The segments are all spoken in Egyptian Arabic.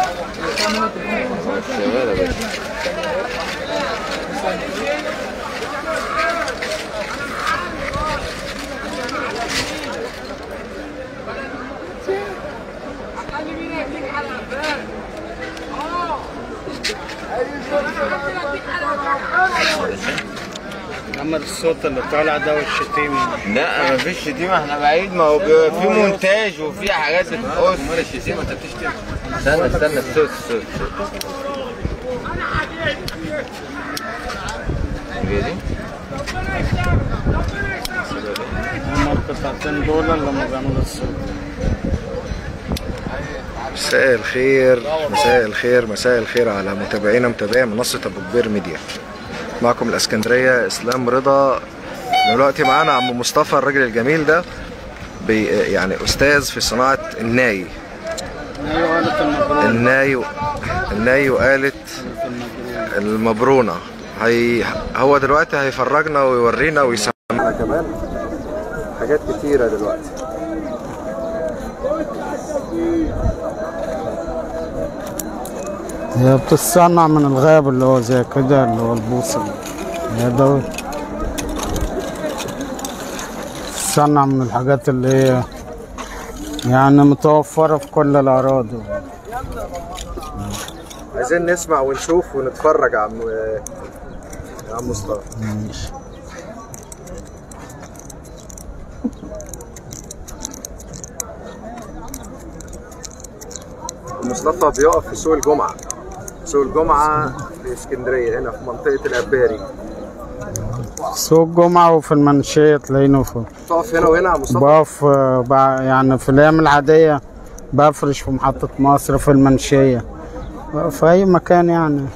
شغال يا باشا محمد الصوت اللي طالع ده والشتيم لا مفيش شتيمة احنا بعيد ما هو بي- في مونتاج وفي حاجات بتقص امال الشتيمه انت بتشتم استنى استنى الصوت الصوت الصوت هي دي؟ هما القطعتين دول لما بيعملوا الصوت مساء الخير مساء الخير مساء الخير على متابعينا متابعي منصة أبو كبير ميديا معكم الإسكندرية إسلام رضا دلوقتي معانا عم مصطفى الراجل الجميل ده بي يعني أستاذ في صناعة الناي ايوه قالت المبروك الناي الناي وآلة المبرونة هي هو دلوقتي هيفرجنا ويورينا ويسمعنا كمان حاجات كتيرة دلوقتي هي بتتصنع من الغاب اللي هو زي كده اللي هو البوصل هي ده بتتصنع من الحاجات اللي هي يعني متوفرة في كل الأراضي عايزين نسمع ونشوف ونتفرج يا عم يا عم مصطفى ماشي. مصطفى بيقف في سوق الجمعة سوق الجمعة في اسكندرية هنا في منطقة الأباري سوق جمعة وفي المنشية تلاقينه في تقف هنا وهنا يا مصطفى بقف آه، بع- يعني في الأيام العادية بفرش في محطة مصر في المنشية في أي مكان يعني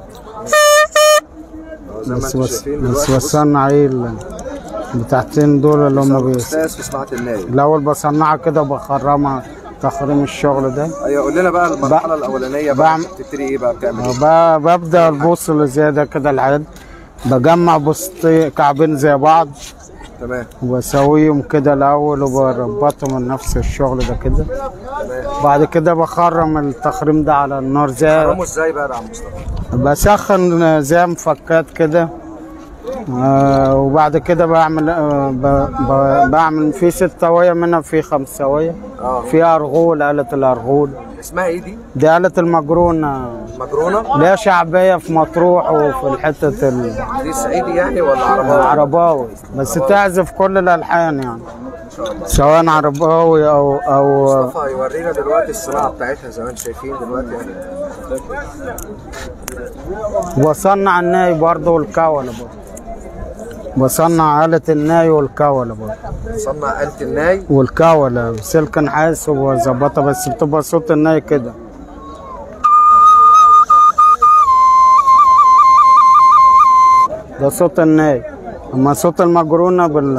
زي ما بس انتم بس شايفين بس دلوقتي بص، بصنع ايه ال- بتاعتين دول اللي هم بيس أستاذ في صناعة الناي الأول بصنعها كده بخرمها تخريم الشغل ده أيوة قول لنا بقى المرحلة الأولانية بقى بعمل- بتبتدي إيه بقى بتعمل إيه؟ ب- ببدأ البوص اللي زي ده كده العد بجمع بوسطي كعبين زي بعض تمام وبسويهم كده الأول وبربطهم من نفس الشغل ده كده بعد كده بخرم التخريم ده على النار زي حرمه إزاي بقى يا عم مصطفى؟ بسخن زي مفكات كده آه وبعد كده بعمل آه ب- ب- بعمل في ست سوايع منها في خمس سوايع اه في أرغول آلة الأرغول اسمها إيه دي؟ دي آلة المجرونة مجرونة؟ ليها شعبية في مطروح وفي الحتة ال- دي صعيدي يعني ولا عربية؟ العرباوي بس تعزف كل الألحان يعني سواء عرباوي أو أو مصطفى هيورينا دلوقتي الصناعة بتاعتها زي ما انتم شايفين دلوقتي يعني وبصنع الناي برضه والكولة برضه بصنع آلة الناي والكولة برضه صنع آلة الناي والكولة سلك نحاس وظبطها بس بتبقى صوت الناي كده ده صوت الناي اما صوت المجرونة بال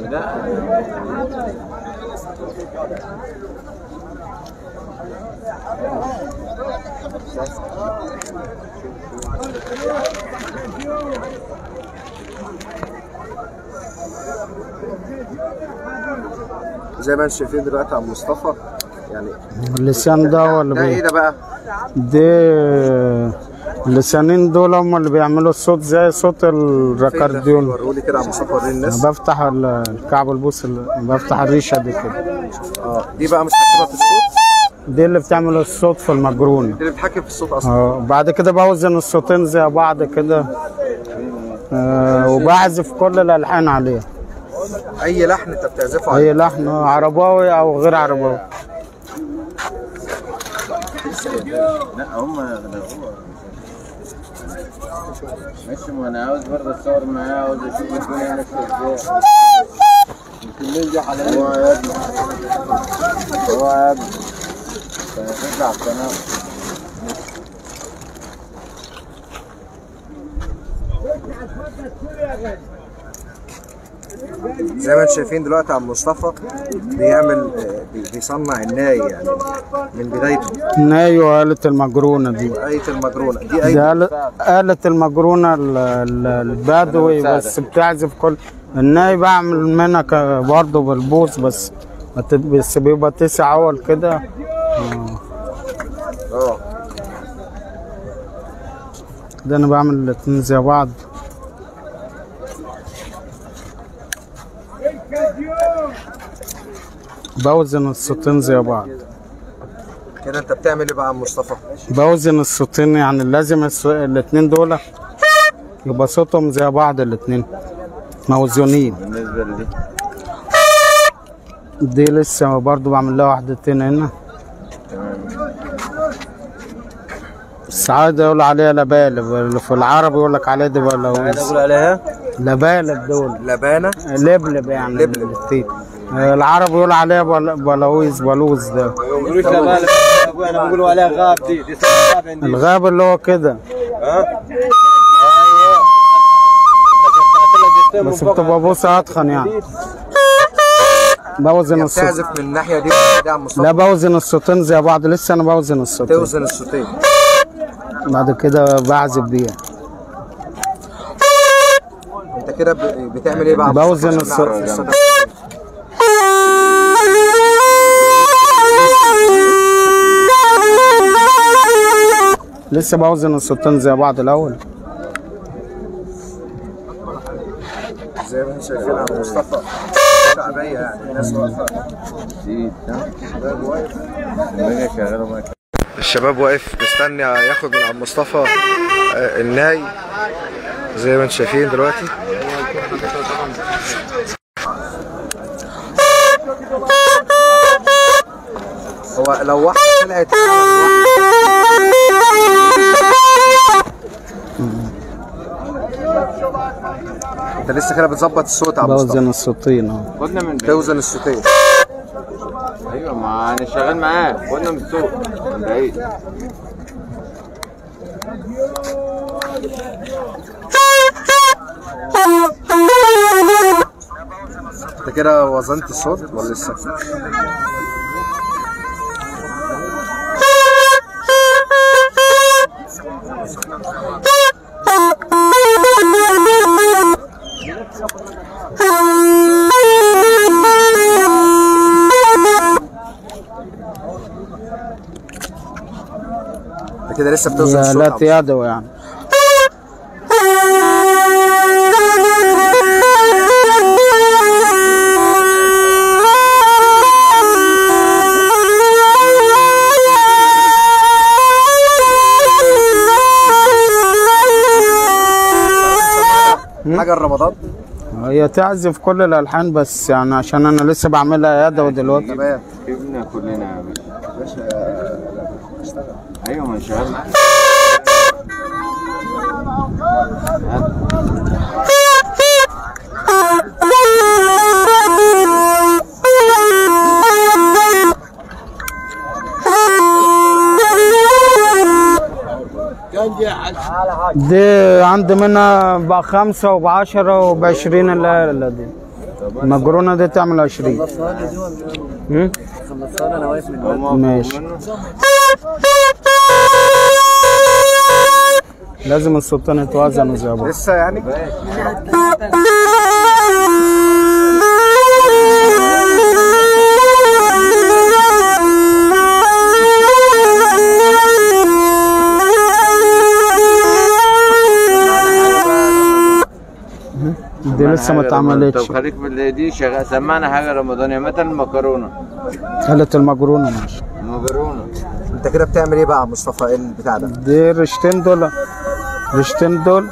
زي ما انتم شايفين دلوقتي يا عم مصطفى يعني اللسان ده هو اللي ده ايه بي... ده بقى؟ دي اللسانين دول هم اللي بيعملوا الصوت زي صوت الركارديون ورولي كده يا عم مصطفى وريني الناس أنا بفتح ال- الكعب البوس ال- بفتح الريشه دي كده اه دي بقى متحكمة في الصوت دي اللي بتعمل الصوت في المجرونه دي اللي بتتحكم في الصوت اصلا اه بعد كده بوزن الصوتين زي بعض كده آه وبعزف كل الالحان عليها اي لحن انت بتعزفه عليه اي لحن عرباوي او غير عرباوي لا هم هم ماشي ما انا عاوز برضه اتصور معاه عاوز اشوف الدنيا ماشيه ازاي يمكن ننجح على هو يا ابني هو يا ابني هتطلع القناه زي ما انتم شايفين دلوقتي يا عم مصطفى بيعمل آه، بي- بيصنع الناي يعني من بدايته ناي وآلة المجرونة دي آية المجرونة دي دي آية آلة, آلة المجرونة ال- ال- البدوي بس بتعزف كل الناي بعمل منها ك- برضه بالبوس بس بت- بس بيبقى تسع أول كده اه ده انا بعمل الاتنين زي بعض بوزن الصوتين زي بعض كده انت بتعمل ايه بقى يا عم مصطفى بوزن الصوتين يعني لازم الص- الاتنين دول يبقى صوتهم زي بعض الاتنين موزونين بالنسبة لدي دي لسه برضو بعمل لها واحدتين هنا تمام السعادة يقول عليها لبالب في العربي يقول لك عليها دي بلوز اقول عليها لبالب دول لبانه لبلب يعني لبلب. التيت. العرب يقول عليها بل- بلويز بلوز ده بيقولوش لبالة انا بيقولوا عليها غاب دي دي اسمها غاب عندي الغاب اللي هو كده ها بس بتبقى بوسة أتخن يعني بوزن الصوت بتعزف من الناحيه دي دي يا عم مصطفى لا بوزن الصوتين زي بعض لسه أنا بوزن الصوتين توزن الصوتين بعد كده بعزف بيها انت كده ب- بتعمل ايه بقى يا عم بوزن مصطفى عشان الصوت. نعرف الصوت لسه بوزن الصوتين زي بعض الأول زي ما انت شايفين يا عم مصطفى شعبيه يعني ناس واقفه دي ها شباب واقف الدنيا شغالة معاك الشباب واقف مستني ياخد من عم مصطفى آه، الناي زي ما انتم شايفين دلوقتي هو لو واحده طلعت انت لسه كده بتظبط الصوت يا عم مصطفى بوزن الصوتين أهو خدنا من بعيد توزن الصوتين ايوه ما انا شغال معاه خدنا من السوق من بعيد انت كده وزنت الصوت ولا لسه؟ انت كده لسه بتوزن يا الصوت لا يا عم يدوي يعني حاجه رمضان هي تعزف كل الألحان بس يعني عشان أنا لسه بعملها يدوي دلوقتي تمام جبنا كلنا يا باشا ايوه ما أنا شغال معاه دي عندي منها بخمسة وبعشرة وبعشرين الليلة دي المجرونة دي تعمل عشرين هم؟ ماشي لازم السلطان يتوازنوا زي بعض لسه يعني دي لسه ما اتعملتش طب خليك في اللي دي شغال سمعنا حاجه رمضانيه مثلا المكرونه قالت المجرونة ماشي المكرونه انت كده بتعمل ايه بقى يا مصطفى ايه البتاع ده دي رشتين دول رشتين دول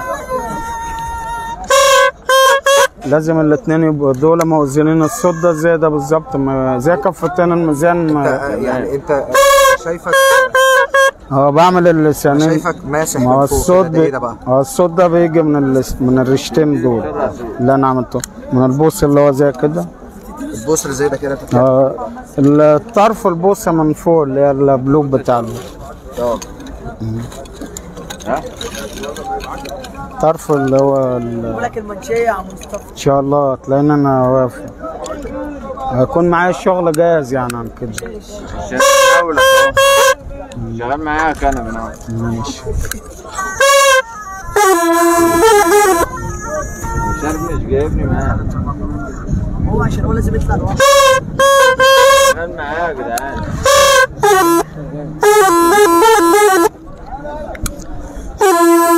لازم الاتنين يبقوا دول موزنين الصوت ده زي ده بالظبط ما- زي كفتين الميزان انت ما- يعني انت شايفك هو بعمل اللسانين شايفك ماسح ما هو من فوق الصوت كده، ده ايه بي... ده بقى هو الصوت ده بيجي من اللس... من الرشتين دول اللي انا عملته من البوص اللي هو زي كده البوصر زي ده كده انت بتعمل آه، الطرف البوصه من فوق اللي هي البلوب بتاع ال- اه ها الطرف اللي هو ال... لك المنشيه يا عم مصطفى ان شاء الله تلاقيني انا واقف هيكون معايا الشغل جاهز يعني عن كده عشان اقول لك اهو شغال معايا كان من اهو ماشي مش عارف مش جايبني معاه هو عشان هو لازم يطلع لوحده شغال معايا يا جدعان Thank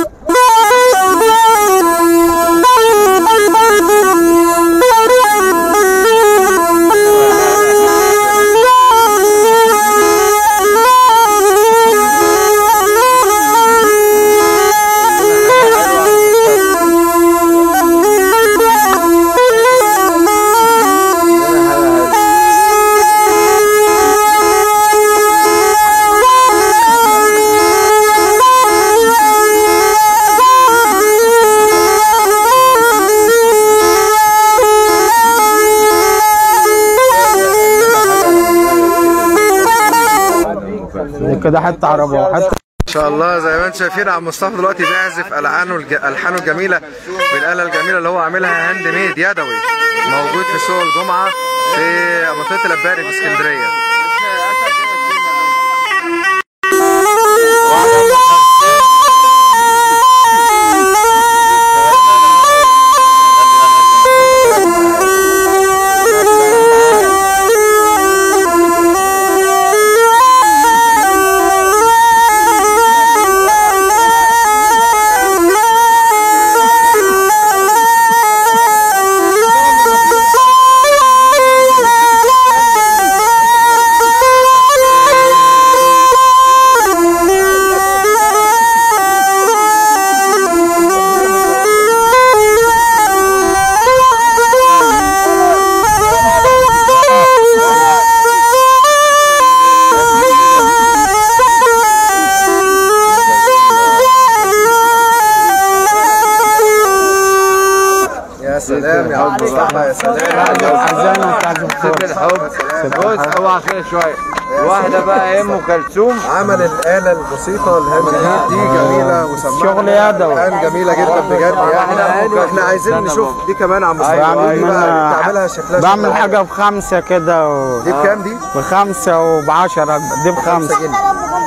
دي كده حته عربيه حته ان شاء الله زي ما انتم شايفين عم مصطفى دلوقتي بيعزف الحانه الج... الحانه الجميله بالاله الجميله اللي هو عاملها هاند ميد يدوي موجود في سوق الجمعه في منطقه الاباري في اسكندريه يا سلام يا عم مصطفى يا سلام حزانه وتعزف سيب الحب بص اوعى كده شويه واحده بقى ايه ام كلثوم عمل الآلة البسيطة الهاند ميد دي جميلة وسمعنا شغل يدوي. ألحان جميلة جدا بجد يعني احنا عايزين نشوف دي كمان عم مصطفى بعمل دي بقى منها بتعملها شكلها بعمل شكلها حاجه بخمسه كده و... دي بكام دي؟ بخمسه وبعشره دي بخمسه جنيه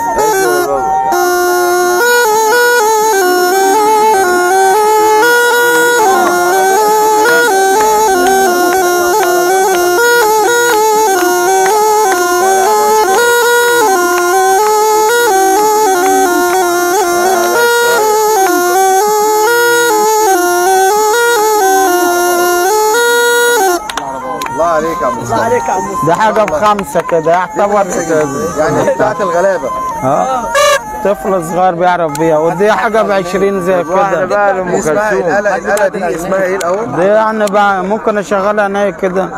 الله عليك يا عم مصطفى عليك يا عم دي حاجه بخمسه كده يعتبر يعني دي بتاعت الغلابة اه طفل صغير بيعرف بيها ودي حاجه ب 20 زي واحده كده بقى دي لام اسمها كلثوم الآلة الآلة دي اسمها ايه الأول؟ دي يعني بقى ممكن اشغلها انا كده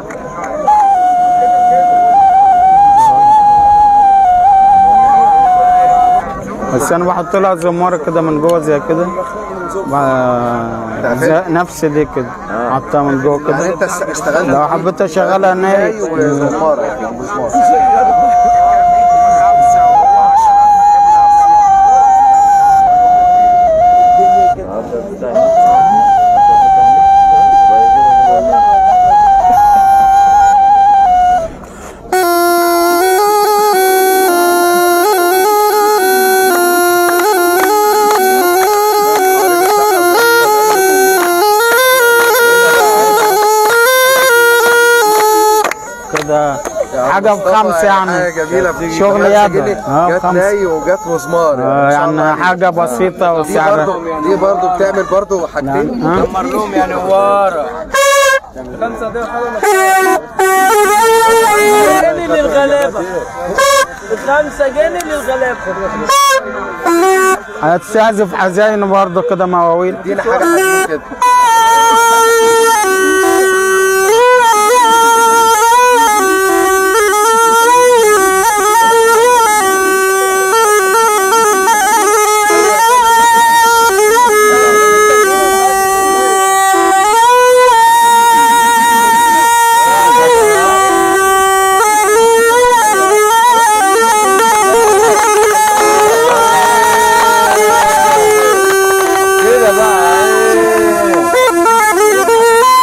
بس انا بحط لها زماره كده من جوه زي كده ب- زي- نفس دي كده حطها من جوه يعني كده انت است- اشتغلت لو حبيت اشغلها ناي انا وزمارة يعني مسمار كده حاجه بخمسه يعني حاجة جميلة بتيجي شغل بخمسة يد. جنيه. اه، جت خمسة. ناي وجت مسمار آه، ما شاء الله يعني عليك. حاجه بسيطه دي وسعرها برضه دي برضه بتعمل برضه حاجتين ها؟ مرلوم يعني ورا جنيه للغلابه خمسة جنيه للغلابه هتستهزف حزين برضه كده مواويل دي حاجة حزين كده كده بقى ايه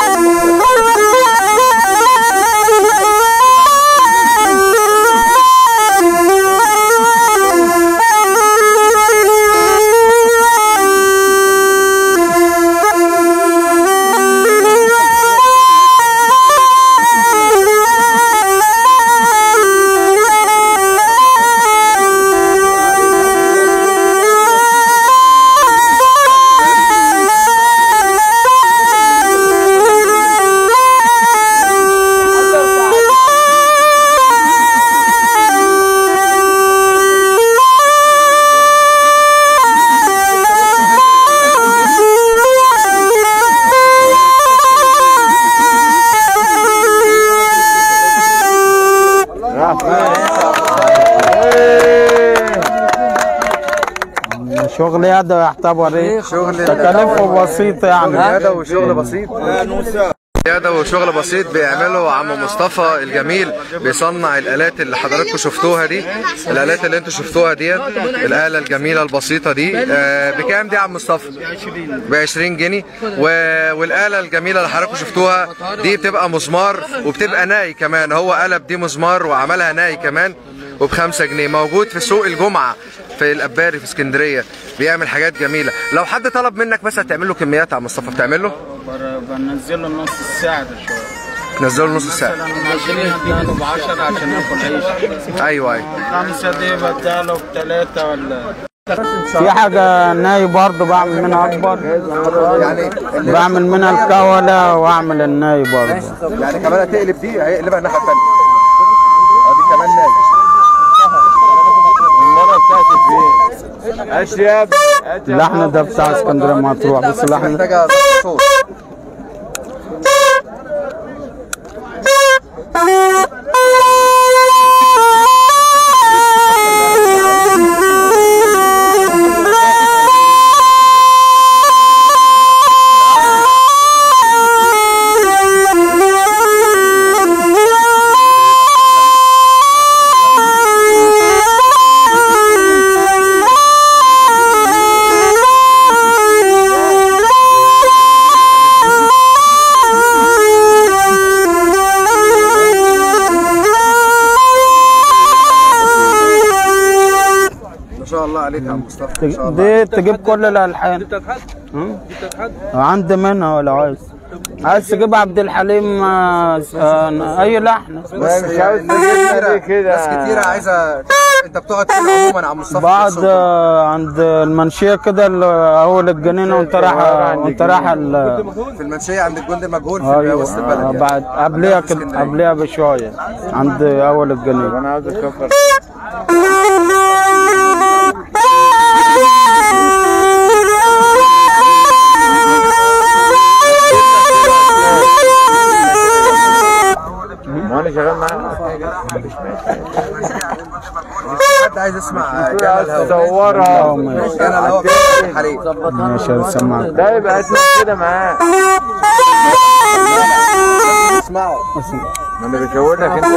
شغل يد يعتبر ايه شغل تكاليفه بسيطه يعني هذا وشغل بسيط زيادة وشغل بسيط بيعمله عم مصطفى الجميل بيصنع الآلات اللي حضراتكم شفتوها دي الآلات اللي انتوا شفتوها ديت الآلة الجميلة البسيطة دي آه، بكام دي يا عم مصطفى؟ ب 20 جنيه و... والآلة الجميلة اللي حضراتكم شفتوها دي بتبقى مسمار وبتبقى ناي كمان هو قلب دي مسمار وعملها ناي كمان وبخمسة جنيه موجود في سوق الجمعة في الأباري في اسكندرية بيعمل حاجات جميلة لو حد طلب منك مثلا تعمل له كميات يا عم مصطفى بتعمل له؟ بنزله نص الساعة ده شوية تنزله نص ساعة مثلا اديله ب 10 عشان ياكل عيش ايوه ايوه خمسة دي بداله بثلاثة ولا في حاجة ناي برضه بعمل منها أكبر يعني بعمل منها الكولة وأعمل الناي برضه يعني كمان هتقلب دي هيقلبها الناحية التانية ادي كمان ناي المرة بتاعتي فين؟ اشياء اللحن ده بتاع اسكندرية مطروح بس اللحن محتاجة صوت ما شاء الله عليك يا عم مصطفى ما شاء الله دي تجيب كل الألحان هم؟ عندي منها ولا عايز عايز تجيب عبد الحليم آه، آه، أي لحن بس يعني ناس كتيرة كده. ناس كتيرة عايزة انت بتقعد فين عموما يا عم مصطفى بعد في السوق؟ آه، عند المنشية كده ال- أول الجنينة وأنت رايح وأنت رايح ال- في المنشية عند الجندي مجهول في ايوه وسط آه، البلد بعد قبلها كده قبلها بشويه عند اول الجنينه انا عاوز اشوفها ما انا شغال معاك حد عايز يسمع جمال الهوا صورها ماشي. جمال الهوا في الحريق ماشي هسمعك ده يبقى اسمع كده معاه اسمعوا ما انا بشاور لك انت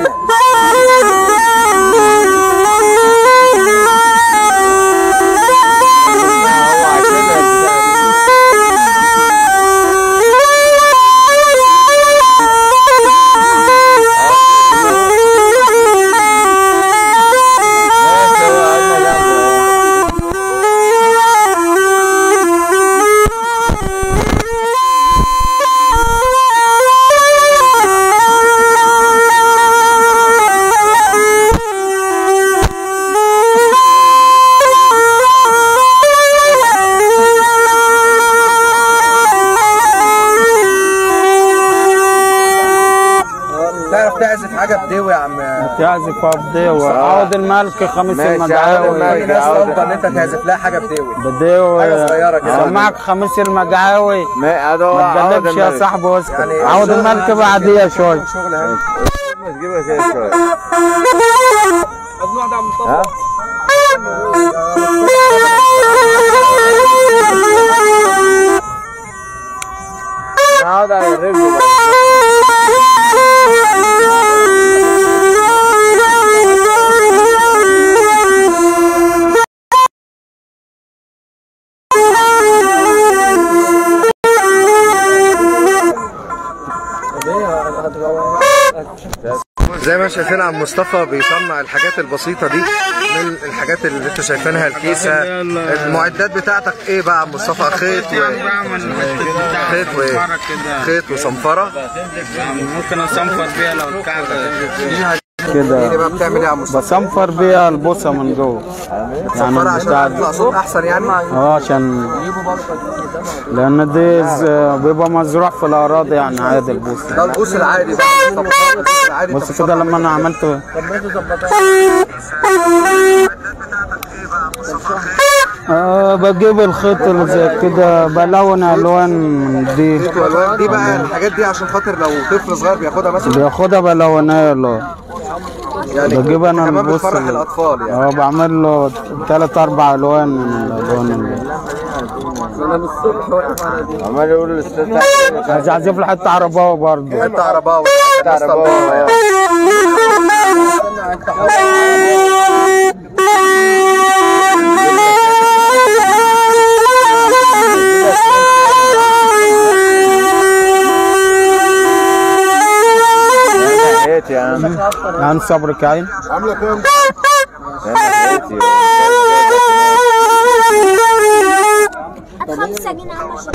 تعرف تعزف حاجة بديوي يا عم تعزف ابدي وعود الملك خميس ماشي، عود المجعاوي الملك. الناس طالبة ان انت تعزف لها حاجة بديوي بديوي حاجة صغيرة كده. سمعك خميس المجعاوي ما هذا ما تقلبش يا صاحبي واسكت يعني عود الملك بعديها شويه شغل هنا تجيبها كده شويه ها نقعد على الرجل بقى. زي ما شايفين عم مصطفى بيصنع الحاجات البسيطة دي من الحاجات اللي انتوا شايفينها الكيسة المعدات بتاعتك ايه بقى يا عم مصطفى خيط و... خيط وايه خيط وصنفرة ممكن اصنفر بيها لو الكعبه دي كده بقى بتعمل ايه يا عم مصطفى بصنفر بيها البوصه من جوه صنفرة عشان بتاع- تطلع صوت احسن يعني اه عشان لان دي ز- بيبقى مزروع في الاراضي يعني عادي البوصه ده البوس العادي بقى طب البوس العادي بص طب كده لما انا عملت آه بجيب الخيط اللي زي كده بلون الوان من دي خيط والوان دي بقى الحاجات دي عشان خاطر لو طفل صغير بياخدها مثلا بياخدها بلونها له يعني بجيب انا كمان البوص بتفرح اللي- الاطفال يعني اه بعمل له ثلاث اربع الوان من الالوان اللي انا من الصبح واقف على دي عمال يقول الاستاذ عايز اعزف له حته عرباوي برضه انت عرباوي عرباوي. حياتي يا عم يعني صبر كاين عامله كام؟ انا حياتي خمسة جنيه عم عشان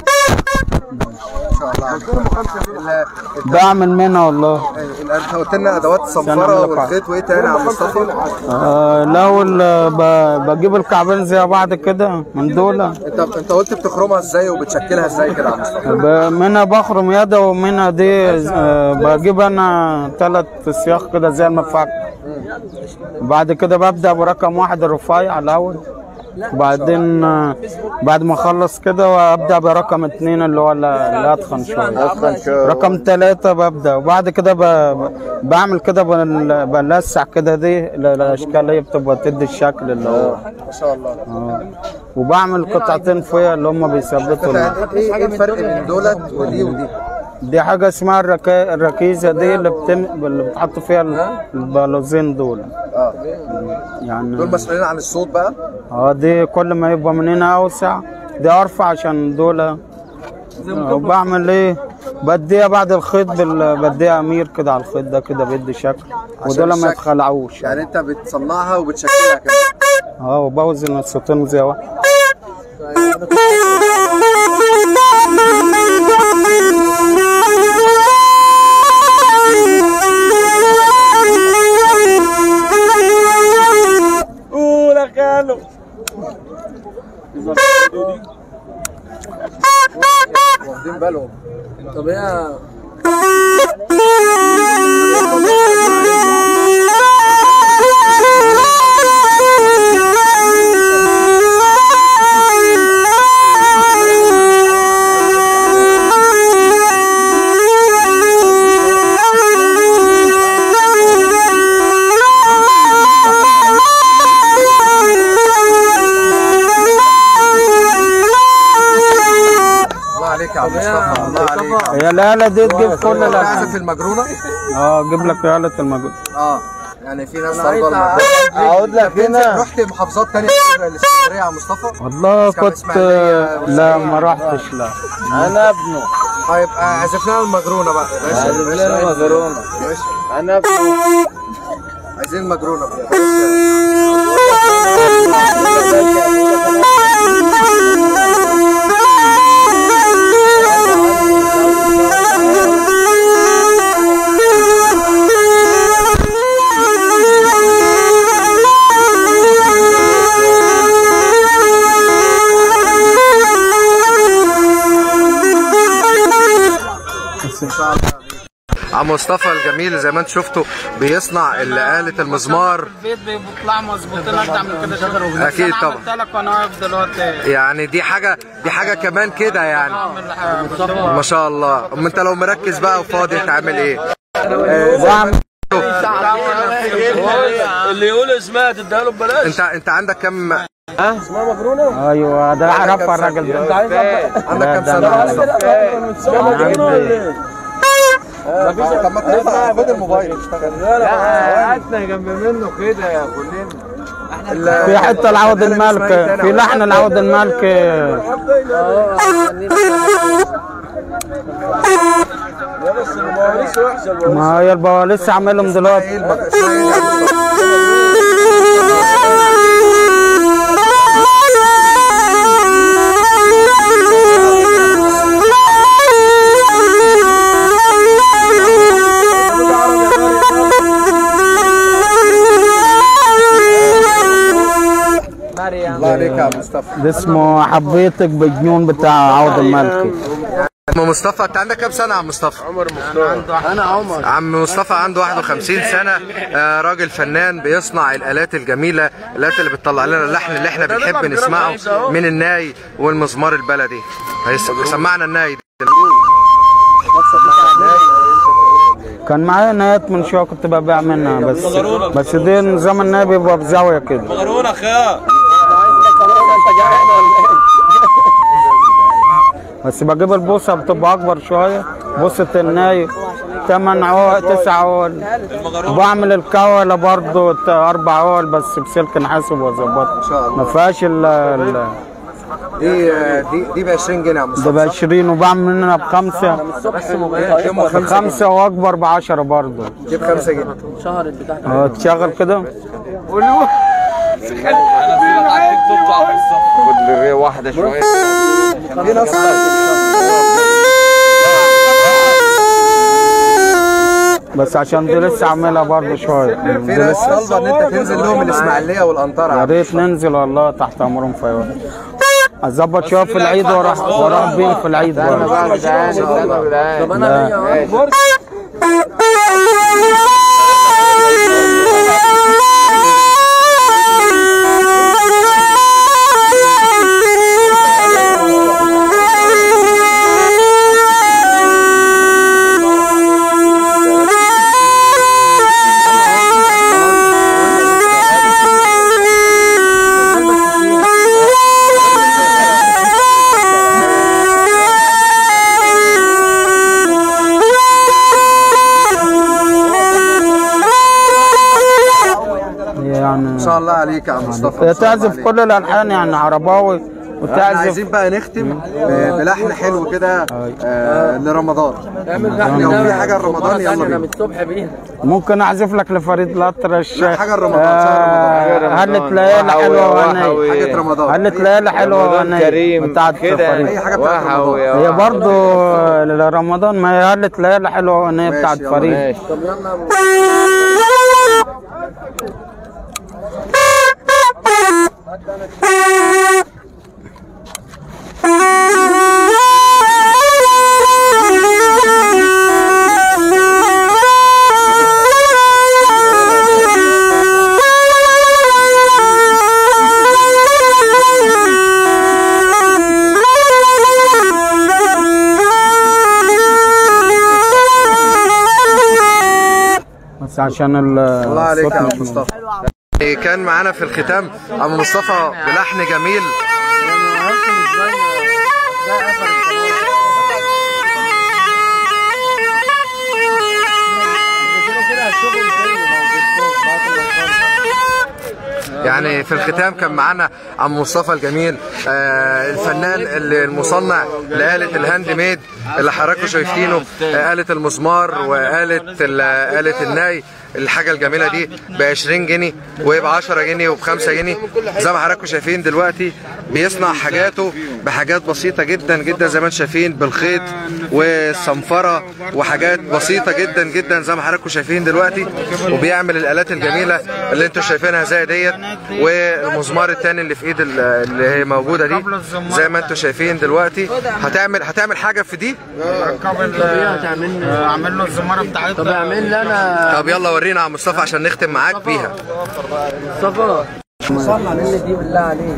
بعمل منها والله انت قلت لنا ادوات الصنفره والخيط وايه تاني يا عم مصطفى؟ آه الاول آه، ب- بجيب الكعبين زي بعض كده من دول انت انت قلت بتخرمها ازاي وبتشكلها ازاي كده يا عم مصطفى؟ ب- منها بخرم يد ومنها دي آه، بجيب انا ثلاث سياخ كده زي المفك بعد كده ببدا برقم واحد الرفيع الاول وبعدين آه، بعد ما اخلص كده وابدا برقم اتنين اللي هو ال- اللي اتخن شويه اصلا شو رقم ثلاثة ببدأ وبعد كده ب... ب- بعمل كده بل... بلسع كده دي ال- الأشكال اللي هي بتبقى تدي الشكل اللي هو ما شاء الله آه. وبعمل قطعتين فيها اللي هم بيثبتوا ال- ايه ايه الفرق بين دولت ودي ودي؟ دي حاجة اسمها الركا... الركيزة دي اللي بتن... اللي بتحط فيها ال- البالوزين دول اه يعني دول مسؤولين عن الصوت بقى اه دي كل ما يبقى من هنا أوسع دي أرفع عشان دول آه، وبعمل ايه بديها بعد الخيط بال... بديها امير كده على الخيط ده كده بيدي شكل ودول ما الشكل. يتخلعوش يعني انت بتصنعها وبتشكلها كمان اه وبوزن الصوتين زي واحد قول يا خالو واخدين بالهم طب يا الله عليك يا عم مصطفى الله عليك هي الآلة دي تجيب كل تعزف الألحان المجرونه اه اجيب لك آلة المجد اه يعني في ناس برضه اقعد لك هنا رحت محافظات تانية غير الاسكندريه يا مصطفى والله كان كنت إسماعيلية لا ما رحتش لا انا ابنه طيب آه، عزف لنا المجرونه بقى ماشي عايز لنا مكرونه ماشي انا ابنه عايزين المجرونه بقى عم مصطفى الجميل زي ما انت شفتوا بيصنع آلة المزمار البيت بيطلع مظبوطين اكتر من كده شغل أكيد أنا طبعا. عملت لك وانا واقف دلوقتي يعني دي حاجة دي حاجة كمان كده يعني ما شاء الله اما انت لو مركز بقى وفاضي تعمل ايه بعمل اللي يقول اسمها تديها له ببلاش انت انت عندك كم اسمها مجنونه ايوه ده عرفها الراجل ده عندك لا، كم ده سنة يا أنا- مصطفى؟ مجنونه ولا ايه؟ طب ما ترفع خد الموبايل اشتغل قعدنا جنب منه كده يا كلنا في حته العوض الملك في لحن العوض الملك يا بس المواريث وحشه المواريث. ما هي البواليس عاملهم ايه دلوقتي المج- اسمها ايه يا مصطفى؟ الله عليك يا عم مصطفى ده اسمه حبيتك بجنون بتاع عوض الملك عم مصطفى انت عندك كام سنة يا عم مصطفى؟ انا عمر عم مصطفى عنده 51 سنة آه، راجل فنان بيصنع الآلات الجميلة الآلات اللي بتطلع لنا اللحن اللي احنا بنحب نسمعه من الناي والمزمار البلدي هيس- سمعنا الناي كان معايا نهايات من شويه كنت ببيع منها بس بس دي نظام النهاية بيبقى بزاويه كده مجنونه خيار بس بجيب البوصة بتبقى أكبر شوية بوصة الناي تمن عقل تسع عقل وبعمل الكولة برضو ت- أربع عقل بس بسلك نحاسب وأظبطها ما شاء الله ما فيهاش ال- ال- دي دي دي ب 20 جنيه يا ده مصطفى ب 20 وبعمل منها بخمسة بخمسة وأكبر ب 10 برضو دي ب 5 جنيه اه تشغل كده خد لي واحده شويه دي نص بس عشان دي لسه عاملها برضو شوية في دي ناس لسه طالبه ان انت تنزل لهم الاسماعيليه والانطره يا ريت ننزل والله تحت امرهم في أي وقت اظبط شويه في العيد واروح واروح بيهم في العيد برضه بقى جدعان استنوا جدعان لا. يعني ما شاء الله عليك يا عم مصطفى هي ما شاء الله تعزف عليك. كل الالحان يعني عرباوي احنا وتعزف عايزين بقى نختم ب- بلحن حلو كده آه، لرمضان لو في حاجه لرمضان يلا بينا الصبح بينا ممكن اعزف لك لفريد الأطرش لا، حاجة رمضان، شهر رمضان. هلت ليالي حلوه وهنيه حاجه رمضان هلت ليالي حلوه وهنيه كريم بتاعت كده فريد اي حاجه بتاعت وحوي رمضان يا هي وحوي. برضه رمضان ما هي هلت ليالي حلوه وهنيه ماشي، بتاعت يلا، فريد ماشي بس عشان ال- الله عليك يا عم الصوت مش- مصطفى كان معانا في الختام عم مصطفى بلحن جميل يعني في الختام كان معانا عم مصطفى الجميل آه الفنان اللي المصنع لآلة الهاند ميد اللي حضراتكم شايفينه آه آلة المزمار وآلة ال- آلة الناي الحاجة الجميلة دي ب 20 جنيه وب 10 جنيه وب 5 جنيه زي ما حضراتكم شايفين دلوقتي بيصنع حاجاته بحاجات بسيطة جدا جدا زي ما انتم شايفين بالخيط والصنفرة وحاجات بسيطة جدا جدا زي ما حضراتكم شايفين دلوقتي وبيعمل الآلات الجميلة اللي انتم شايفينها زي ديت والمزمار التاني اللي في ايد ال- اللي هي موجودة دي زي ما انتم شايفين دلوقتي هتعمل هتعمل حاجة في دي اعمل له الزماره بتاعتها طب اعمل لي انا طب يلا ورينا يا مصطفى عشان نختم معاك بيها صفا اعمل لي دي بالله عليك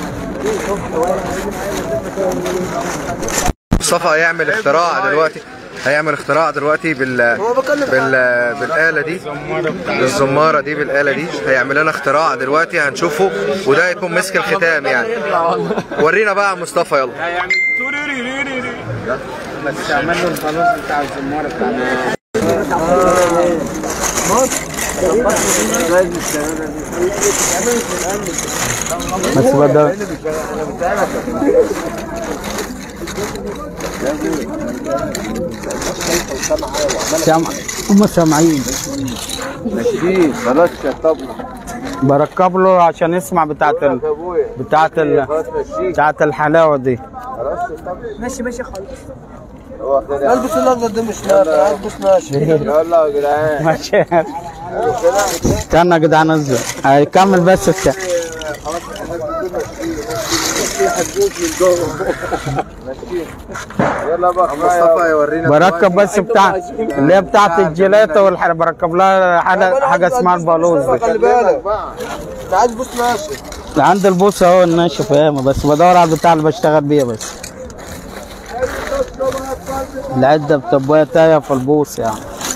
مصطفى هيعمل اختراع دلوقتي هيعمل اختراع دلوقتي بال بال بالآلة دي بالزمارة دي بالآلة دي هيعمل لنا اختراع دلوقتي هنشوفه وده هيكون مسك الختام يعني ورينا بقى يا مصطفى يلا بس اعمل له الخلاص بتاع الزماره بتاعتها بس بدأ سامع هم سامعين ماشي خلاص شطبنا بركب له عشان يسمع بتاعت ال... بتاعت ال... بتاعت الحلاوه دي البس الابيض ده مش نار البس ناشف يلا يا جدعان ماشي استنى يا جدعان انزل هيكمل بس بتاع يلا بقى مصطفى هيورينا بركب بس بتاع اللي هي بتاعت الجيلاتة والحاجة بركب لها حاجة حاجة اسمها البالوز دي خلي بالك انا عايز بوس ناشف عند البوصة اهو الناشف ياما بس بدور على البتاع اللي بشتغل بيها بس العدة بتبقى تايه في البوص يعني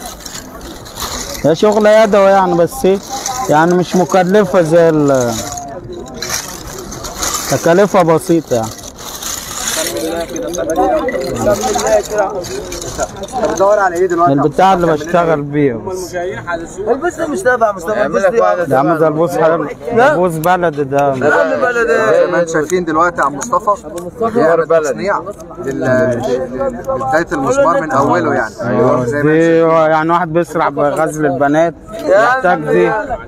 هي شغلة يدوي يعني بس ايه يعني مش مكلفة زي ال تكاليفها بسيطة يعني بتدور على ايه دلوقتي البتاع اللي بشتغل بيه بس البس ده مش تبع مصطفى اعمل البس لك دي واحده ده عم دلبوس حلو دلبوس بلدي ده عم بلد زي ما انتم شايفين دلوقتي عم مصطفى بيعمل تصنيع لل- لل- لبدايه المسمار من اوله يعني ايوه زي ما دي يعني واحد بيسرع بغزل البنات بيحتاج دي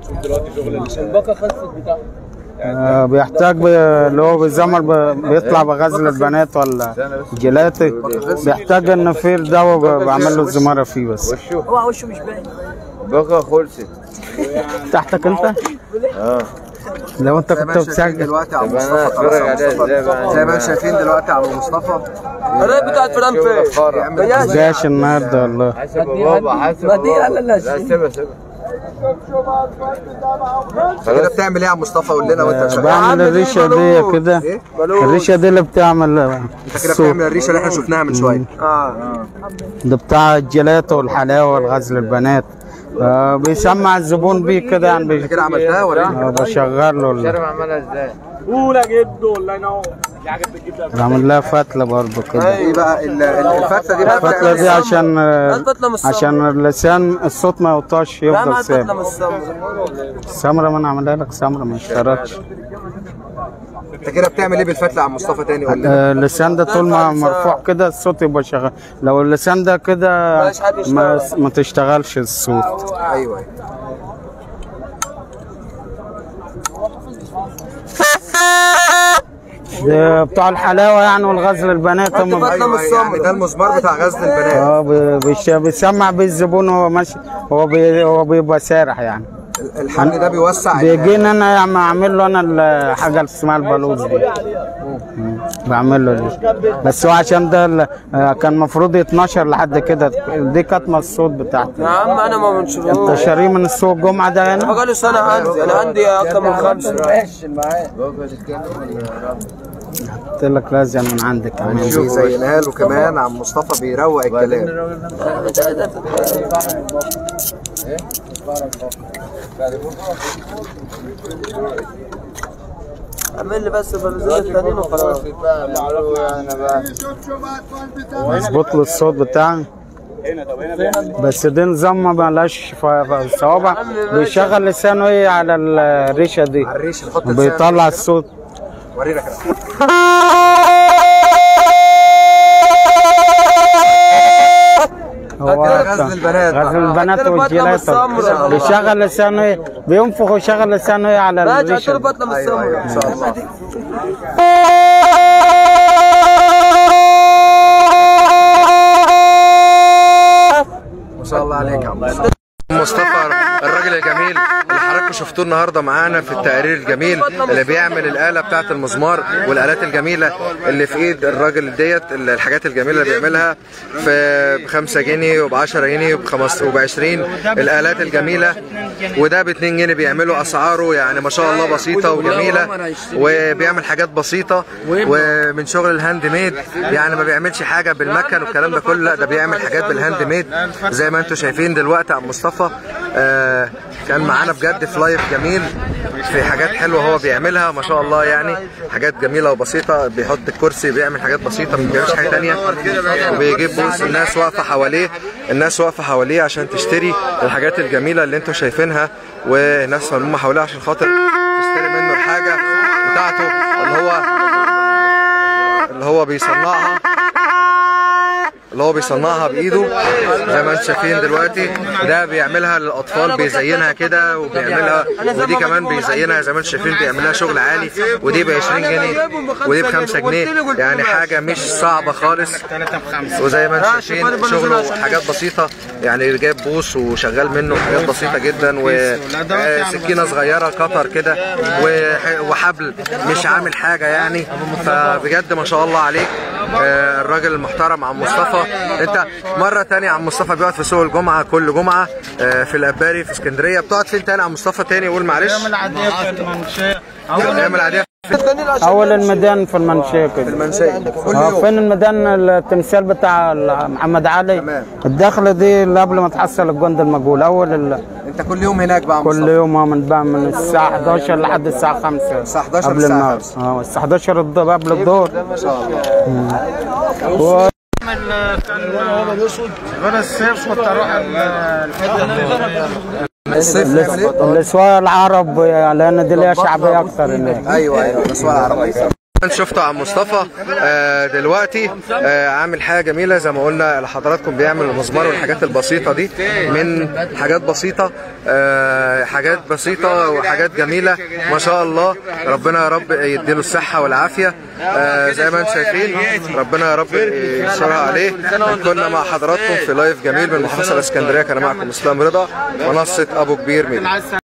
آه، بيحتاج ب- اللي هو بالزمر ب- بيطلع بغزل البنات ولا جيلاتي بيحتاج النفير ده وبعمل له الزمارة فيه بس هو وشه مش باين بقى خلصت تحتك انت؟ اه لو انت زي ما كنت انتم شايفين بتسجل دلوقتي عم طب انا مصطفى خلاص اتفرج عم عليها ازاي مصطفى بقى زي ما انتم شايفين دلوقتي عم مصطفى الراي بتاعت فلان فين بيعمل جاش النهارده والله حسب بابا حسب ما دي لا لا لا لا سيبها سيبها كده بتعمل ايه يا عم مصطفى قول لنا وانت شغال بعمل الريشه دي كده ايه الريشه دي اللي بتعمل انت كده الصوت بتعمل الريشه اللي احنا شفناها من شويه اه ده بتاع الجيلاتو والحلاوه والغزل البنات آه بيسمع الزبون بيه كده يعني انت بي- كده عملتها ورينا آه بشغل له ال- شرب عملها ازاي بعمل لها فتله برضه كده ايه بقى ال- ال- الفتله دي بقى الفتله بتعمل دي ايه؟ عشان آه، الفتلة من الصمت. عشان اللسان الصوت ما يوطاش لا ما يفضل الفتلة من ثابت الصمت سمره ما انا عاملها لك سمره ما اشتركش انت كده بتعمل ايه بالفتله يا عم مصطفى تاني قول لنا آه، اللسان ده طول ما مرفوع كده الصوت يبقى شغال لو اللسان ده كده مبقاش حد يشتغل. ما, ما تشتغلش الصوت ايوه ايوه ده بتوع الحلاوه يعني والغزل البنات هم فتلة من ايوه يعني ده المسمار بتاع غزل البنات اه بي- بيش- بيسمع بالزبون وهو ماشي هو بي هو بيبقى سارح يعني الحمل ده بيوسع ال- بيجيني انا يعني اعمل له انا الحاجه اللي اسمها البلوز دي مم. بعمل له دي بس هو عشان ده ال- آه، كان المفروض يتنشر لحد كده دي كاتمه الصوت بتاعتي يا عم انا ما انت بنشوفوش شاريه من السوق الجمعه ده هنا بقالي سنة عندي انا عندي اكتر من خمسة قلت لك لازم من عندك كمان بيزينها له كمان عم مصطفى بيروق الكلام اعمل لي بس بلوزات التانيين وخلاص انا بقى مظبوط له الصوت بتاعي بس دي نظام ما بلاش ف- ف- صوابع بيشغل لسانه ايه على الريشه دي على الريش نحط لسان بيطلع الصوت ورينا كده هو كده غزل البنات بقى. غزل البنات هتلاقي فتلة والجيلات بالسمرة. بيشغل لسانه ايه بينفخ ويشغل لسانه ايه على لا الريشه جاتله دي. فتلة من ايوه ايوه ان السمرة شاء الله ما شاء الله عليك يا عم مصطفى مصطفى الراجل الجميل اللي حضراتكم شفتوه النهارده معانا في التقرير الجميل اللي بيعمل الاله بتاعه المزمار والالات الجميله اللي في ايد الراجل ديت الحاجات الجميله اللي بيعملها في ب 5 جنيه وب 10 جنيه وب 15 وب 20 الالات الجميله وده ب 2 جنيه بيعملوا اسعاره يعني ما شاء الله بسيطه وجميله وبيعمل حاجات بسيطه ومن شغل الهاند ميد يعني ما بيعملش حاجه بالمكن والكلام ده كله لا ده بيعمل حاجات بالهاند ميد زي ما انتم شايفين دلوقتي عم مصطفى آه كان معانا بجد في لايف جميل في حاجات حلوه هو بيعملها ما شاء الله يعني حاجات جميله وبسيطه بيحط الكرسي بيعمل حاجات بسيطه ما بيعملش حاجه تانية وبيجيب بوس الناس واقفه حواليه الناس واقفه حواليه عشان تشتري الحاجات الجميله اللي انتم شايفينها وناس ملمومه حواليه عشان خاطر تشتري منه الحاجه بتاعته اللي هو اللي هو بيصنعها اللي هو بيصنعها بايده زي ما انتم شايفين دلوقتي ده بيعملها للاطفال بيزينها كده وبيعملها ودي كمان بيزينها زي ما انتم شايفين بيعملها شغل عالي ودي ب 20 جنيه ودي ب 5 جنيه يعني حاجه مش صعبه خالص وزي ما انتم شايفين شغله حاجات بسيطه يعني جايب بوس وشغال منه حاجات بسيطه جدا وسكينه صغيره قطر كده وح- وحبل مش عامل حاجه يعني فبجد ما شاء الله عليك آه، الراجل المحترم عم مصطفى انت مره تانية عم مصطفى بيقعد في سوق الجمعه كل جمعه آه، في الاباري في اسكندريه بتقعد فين تاني عم مصطفى تاني قول معلش الايام العاديه اول الميدان في المنشيه كده المنشيه كل اه يوم فين الميدان التمثال بتاع محمد علي تمام. الدخله دي اللي قبل ما تحصل الجند المجهول اول ال... انت كل يوم هناك بقى يا كل مصطفى يوم اه بنباع من الساعة 11 لحد الساعة 5 الساعة 11 قبل للساعة النهار 5. اه الساعة 11 الض- قبل الظهر ما شاء الله و... غير الصيف كنت اروح الصيف بتعمل ايه؟ الاسواق العرب لان دي ليها شعبيه اكتر هناك ايوه ايوه الاسواق العربيه شفته عن مصطفى آه، دلوقتي آه، عامل حاجه جميله زي ما قلنا لحضراتكم بيعمل المزمار والحاجات البسيطه دي من حاجات بسيطه آه، حاجات بسيطه وحاجات جميله ما شاء الله ربنا يا رب يديله الصحه والعافيه آه، زي ما انتم شايفين ربنا يا رب يسترها عليه كنا مع حضراتكم في لايف جميل من محافظه الاسكندريه كان معكم اسلام رضا منصه ابو كبير ميديا